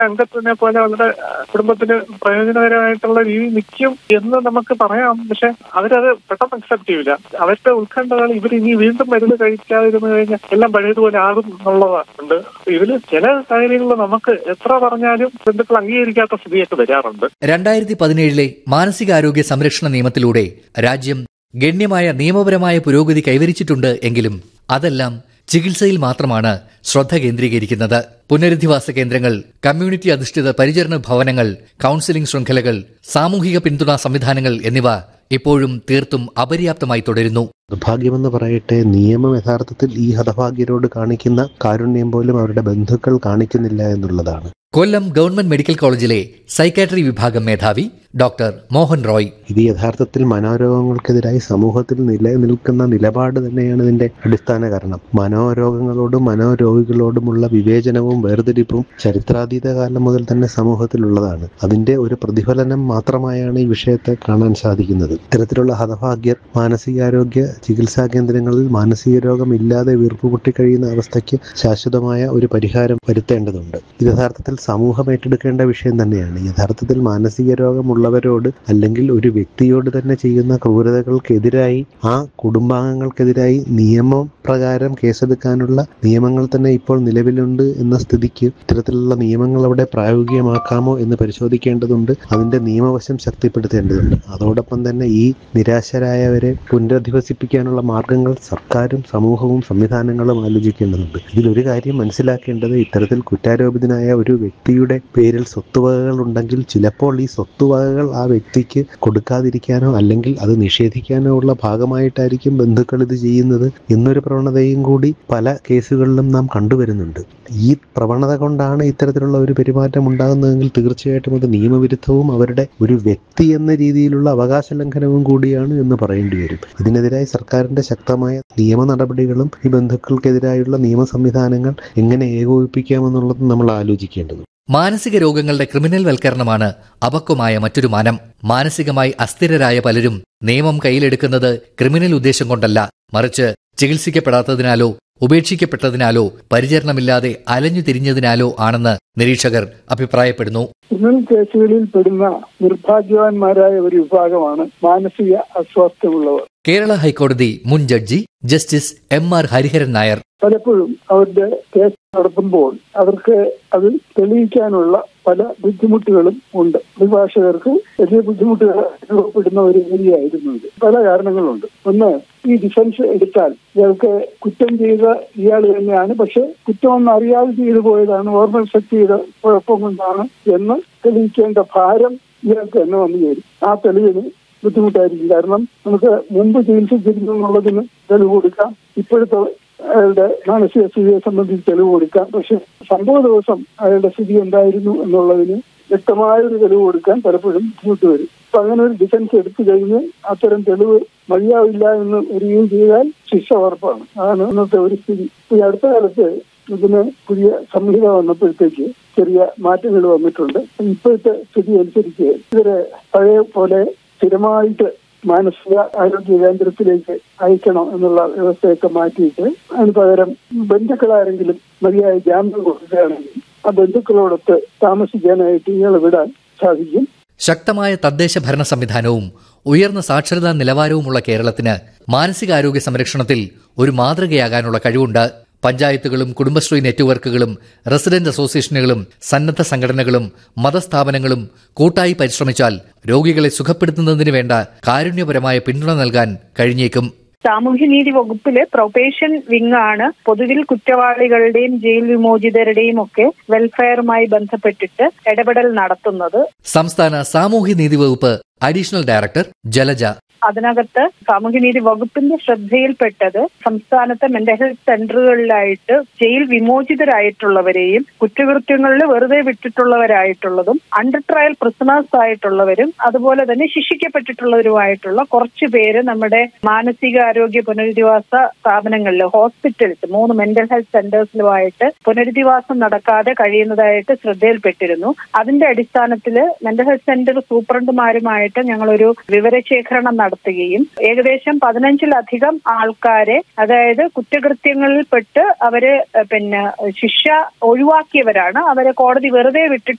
അംഗത്തിനെ പോലെ അവരുടെ കുടുംബത്തിന് പ്രയോജനകരമായിട്ടുള്ള രീതി നിൽക്കും എന്ന് നമുക്ക് പറയാം പക്ഷെ അവരത് പെട്ടെന്ന് അക്സെപ്റ്റ് ചെയ്യില്ല അവരുടെ ഉത്കണ്ഠകൾ ഇവർ ഇനി വീണ്ടും മരുന്ന് കഴിക്കാതിരുന്നു കഴിഞ്ഞാൽ എല്ലാം പഴയതുപോലെ ആകും എന്നുള്ളതുണ്ട് ഇതിൽ ചില കാര്യങ്ങളിൽ നമുക്ക് എത്ര പറഞ്ഞാലും ബന്ധുക്കൾ അംഗീകരിക്കാത്ത സ്ഥിതിയൊക്കെ വരാറുണ്ട് രണ്ടായിരത്തി പതിനേഴിലെ മാനസികാരോഗ്യ സംരക്ഷണ നിയമത്തിലൂടെ രാജ്യം ഗണ്യമായ നിയമപരമായ പുരോഗതി കൈവരിച്ചിട്ടുണ്ട് എങ്കിലും അതെല്ലാം ചികിത്സയിൽ മാത്രമാണ് ശ്രദ്ധ കേന്ദ്രീകരിക്കുന്നത് പുനരധിവാസ കേന്ദ്രങ്ങൾ കമ്മ്യൂണിറ്റി അധിഷ്ഠിത പരിചരണ ഭവനങ്ങൾ കൌൺസിലിംഗ് ശൃംഖലകൾ സാമൂഹിക പിന്തുണാ സംവിധാനങ്ങൾ എന്നിവ ഇപ്പോഴും തീർത്തും അപര്യാപ്തമായി തുടരുന്നു ദുർഭാഗ്യമെന്ന് പറയട്ടെ നിയമം യഥാർത്ഥത്തിൽ ഈ ഹതഭാഗ്യരോട് കാണിക്കുന്ന കാരുണ്യം പോലും അവരുടെ ബന്ധുക്കൾ കാണിക്കുന്നില്ല എന്നുള്ളതാണ് കൊല്ലം ഗവൺമെന്റ് മെഡിക്കൽ കോളേജിലെ സൈക്കാട്രി വിഭാഗം മേധാവി ഡോക്ടർ മോഹൻ റോയ് ഇത് യഥാർത്ഥത്തിൽ മനോരോഗങ്ങൾക്കെതിരായി സമൂഹത്തിൽ നിലനിൽക്കുന്ന നിലപാട് തന്നെയാണ് ഇതിന്റെ അടിസ്ഥാന കാരണം മനോരോഗങ്ങളോടും മനോരോഗികളോടുമുള്ള വിവേചനവും വേർതിരിപ്പും ചരിത്രാതീത കാലം മുതൽ തന്നെ സമൂഹത്തിലുള്ളതാണ് അതിന്റെ ഒരു പ്രതിഫലനം മാത്രമായാണ് ഈ വിഷയത്തെ കാണാൻ സാധിക്കുന്നത് ഇത്തരത്തിലുള്ള ഹതഭാഗ്യർ മാനസികാരോഗ്യ ചികിത്സാ കേന്ദ്രങ്ങളിൽ മാനസിക രോഗം ഇല്ലാതെ വീർപ്പുമുട്ടി കഴിയുന്ന അവസ്ഥയ്ക്ക് ശാശ്വതമായ ഒരു പരിഹാരം വരുത്തേണ്ടതുണ്ട് ഇത് യഥാർത്ഥത്തിൽ സമൂഹം ഏറ്റെടുക്കേണ്ട വിഷയം തന്നെയാണ് യഥാർത്ഥത്തിൽ മാനസിക രോഗമുള്ളവരോട് അല്ലെങ്കിൽ ഒരു വ്യക്തിയോട് തന്നെ ചെയ്യുന്ന ക്രൂരതകൾക്കെതിരായി ആ കുടുംബാംഗങ്ങൾക്കെതിരായി നിയമപ്രകാരം കേസെടുക്കാനുള്ള നിയമങ്ങൾ തന്നെ ഇപ്പോൾ നിലവിലുണ്ട് എന്ന സ്ഥിതിക്ക് ഇത്തരത്തിലുള്ള നിയമങ്ങൾ അവിടെ പ്രായോഗികമാക്കാമോ എന്ന് പരിശോധിക്കേണ്ടതുണ്ട് അതിന്റെ നിയമവശം ശക്തിപ്പെടുത്തേണ്ടതുണ്ട് അതോടൊപ്പം തന്നെ ഈ നിരാശരായവരെ പുനരധിവസിപ്പിക്കാനുള്ള മാർഗങ്ങൾ സർക്കാരും സമൂഹവും സംവിധാനങ്ങളും ആലോചിക്കേണ്ടതുണ്ട് ഇതിലൊരു കാര്യം മനസ്സിലാക്കേണ്ടത് ഇത്തരത്തിൽ കുറ്റാരോപിതനായ ഒരു വ്യക്തിയുടെ പേരിൽ സ്വത്തുവകകൾ ഉണ്ടെങ്കിൽ ചിലപ്പോൾ ഈ സ്വത്തുവകകൾ ആ വ്യക്തിക്ക് കൊടുക്കാതിരിക്കാനോ അല്ലെങ്കിൽ അത് നിഷേധിക്കാനോ ഉള്ള ഭാഗമായിട്ടായിരിക്കും ബന്ധുക്കൾ ഇത് ചെയ്യുന്നത് എന്നൊരു പ്രവണതയും കൂടി പല കേസുകളിലും നാം കണ്ടുവരുന്നുണ്ട് ഈ പ്രവണത കൊണ്ടാണ് ഇത്തരത്തിലുള്ള ഒരു പെരുമാറ്റം ഉണ്ടാകുന്നതെങ്കിൽ തീർച്ചയായിട്ടും അത് നിയമവിരുദ്ധവും അവരുടെ ഒരു വ്യക്തി എന്ന രീതിയിലുള്ള അവകാശ ലംഘനവും കൂടിയാണ് എന്ന് പറയേണ്ടി വരും ഇതിനെതിരായി സർക്കാരിന്റെ ശക്തമായ നിയമ നടപടികളും ഈ ബന്ധുക്കൾക്കെതിരായുള്ള നിയമ സംവിധാനങ്ങൾ എങ്ങനെ ഏകോപിപ്പിക്കാമെന്നുള്ളത് നമ്മൾ ആലോചിക്കേണ്ടത് മാനസിക രോഗങ്ങളുടെ ക്രിമിനൽ വൽക്കരണമാണ് അപക്വമായ മറ്റൊരു മാനം മാനസികമായി അസ്ഥിരരായ പലരും നിയമം കയ്യിലെടുക്കുന്നത് ക്രിമിനൽ ഉദ്ദേശം കൊണ്ടല്ല മറിച്ച് ചികിത്സിക്കപ്പെടാത്തതിനാലോ ഉപേക്ഷിക്കപ്പെട്ടതിനാലോ പരിചരണമില്ലാതെ അലഞ്ഞു തിരിഞ്ഞതിനാലോ ആണെന്ന് നിരീക്ഷകർ അഭിപ്രായപ്പെടുന്നു ക്രിമിനൽ കേസുകളിൽ പെടുന്ന നിർഭാഗ്യവാന്മാരായ ഒരു വിഭാഗമാണ് മാനസിക അസ്വാസ്ഥ്യമുള്ളവർ കേരള ഹൈക്കോടതി മുൻ ജഡ്ജി justice M R Hariharan Nair പലപ്പോഴും അവരുടെ കേസ് നടത്തുമ്പോൾ അവർക്ക് അത് തെളിയിക്കാനുള്ള പല ബുദ്ധിമുട്ടുകളും ഉണ്ട് അഭിഭാഷകർക്ക് വലിയ ബുദ്ധിമുട്ടുകൾ അനുഭവപ്പെടുന്ന ഒരു ഏരിയയായിരുന്നു ഇത് പല കാരണങ്ങളുണ്ട് ഒന്ന് ഈ ഡിഫൻസ് എടുത്താൽ ഇയാൾക്ക് കുറ്റം ചെയ്ത ഇയാൾ തന്നെയാണ് പക്ഷെ കുറ്റമൊന്നും അറിയാതെ ചെയ്തു പോയതാണ് ഓർമ്മ ശക്തിയുടെ കുഴപ്പം കൊണ്ടാണ് എന്ന് തെളിയിക്കേണ്ട ഭാരം ഇയാൾക്ക് തന്നെ വന്നു ചേരും ആ തെളിവിന് ബുദ്ധിമുട്ടായിരിക്കും കാരണം നമുക്ക് മുമ്പ് ചികിത്സിച്ചിരുന്നു എന്നുള്ളതിന് തെളിവ് കൊടുക്കാം ഇപ്പോഴത്തെ അയാളുടെ മാനസിക സ്ഥിതിയെ സംബന്ധിച്ച് തെളിവ് കൊടുക്കാം പക്ഷെ സംഭവ ദിവസം അയാളുടെ സ്ഥിതി എന്തായിരുന്നു എന്നുള്ളതിന് വ്യക്തമായ ഒരു തെളിവ് കൊടുക്കാൻ പലപ്പോഴും ബുദ്ധിമുട്ട് വരും അപ്പൊ അങ്ങനെ ഒരു ഡിഫൻസ് എടുത്തു കഴിഞ്ഞ് അത്തരം തെളിവ് മതിയാവില്ല എന്ന് വരികയും ചെയ്താൽ ശിക്ഷ ഉറപ്പാണ് അതാണ് ഇന്നത്തെ ഒരു സ്ഥിതി ഈ അടുത്ത കാലത്ത് ഇതിന് പുതിയ സംഹിത വന്നപ്പോഴത്തേക്ക് ചെറിയ മാറ്റങ്ങൾ വന്നിട്ടുണ്ട് ഇപ്പോഴത്തെ സ്ഥിതി അനുസരിച്ച് ഇവരെ പഴയ പോലെ സ്ഥിരമായിട്ട് മാനസിക ആരോഗ്യ കേന്ദ്രത്തിലേക്ക് അയക്കണം എന്നുള്ള വ്യവസ്ഥയൊക്കെ മാറ്റിയിട്ട് അതിന് പകരം ബന്ധുക്കളാരെങ്കിലും മതിയായ ജാമ്യം കൊടുക്കുകയാണെങ്കിൽ ആ ബന്ധുക്കളോടൊത്ത് താമസിക്കാനായിട്ട് ഇയാളെ വിടാൻ സാധിക്കും ശക്തമായ തദ്ദേശ ഭരണ സംവിധാനവും ഉയർന്ന സാക്ഷരതാ നിലവാരവുമുള്ള കേരളത്തിന് മാനസികാരോഗ്യ സംരക്ഷണത്തിൽ ഒരു മാതൃകയാകാനുള്ള കഴിവുണ്ട് പഞ്ചായത്തുകളും കുടുംബശ്രീ നെറ്റ്വർക്കുകളും റെസിഡന്റ് അസോസിയേഷനുകളും സന്നദ്ധ സംഘടനകളും മതസ്ഥാപനങ്ങളും കൂട്ടായി പരിശ്രമിച്ചാൽ രോഗികളെ സുഖപ്പെടുത്തുന്നതിന് വേണ്ട കാരുണ്യപരമായ പിന്തുണ നൽകാൻ കഴിഞ്ഞേക്കും സാമൂഹ്യനീതി വകുപ്പില് പ്രൊബേഷൻ വിങ് ആണ് പൊതുവിൽ കുറ്റവാളികളുടെയും ജയിൽ വിമോചിതരുടെയും ഒക്കെ വെൽഫെയറുമായി ബന്ധപ്പെട്ടിട്ട് ഇടപെടൽ നടത്തുന്നത് സംസ്ഥാന സാമൂഹ്യനീതി വകുപ്പ് അഡീഷണൽ ഡയറക്ടർ ജലജ അതിനകത്ത് സാമൂഹ്യനീതി വകുപ്പിന്റെ ശ്രദ്ധയിൽപ്പെട്ടത് സംസ്ഥാനത്തെ മെന്റൽ ഹെൽത്ത് സെന്ററുകളിലായിട്ട് ജയിൽ വിമോചിതരായിട്ടുള്ളവരെയും കുറ്റകൃത്യങ്ങളിൽ വെറുതെ വിട്ടിട്ടുള്ളവരായിട്ടുള്ളതും അണ്ടർ ട്രയൽ പ്രിസണേഴ്സ് ആയിട്ടുള്ളവരും അതുപോലെ തന്നെ ശിക്ഷിക്കപ്പെട്ടിട്ടുള്ളവരുമായിട്ടുള്ള കുറച്ചു പേര് നമ്മുടെ മാനസികാരോഗ്യ പുനരധിവാസ സ്ഥാപനങ്ങളിൽ ഹോസ്പിറ്റൽസ് മൂന്ന് മെന്റൽ ഹെൽത്ത് സെന്റേഴ്സിലുമായിട്ട് പുനരധിവാസം നടക്കാതെ കഴിയുന്നതായിട്ട് ശ്രദ്ധയിൽപ്പെട്ടിരുന്നു അതിന്റെ അടിസ്ഥാനത്തിൽ മെന്റൽ ഹെൽത്ത് സെന്റർ സൂപ്രണ്ടുമാരുമായിട്ട് ഞങ്ങളൊരു വിവരശേഖരണം നടത്തുകയും ഏകദേശം പതിനഞ്ചിലധികം ആൾക്കാരെ അതായത് കുറ്റകൃത്യങ്ങളിൽപ്പെട്ട് അവര് പിന്നെ ശിക്ഷ ഒഴിവാക്കിയവരാണ് അവരെ കോടതി വെറുതെ വിട്ടിട്ട്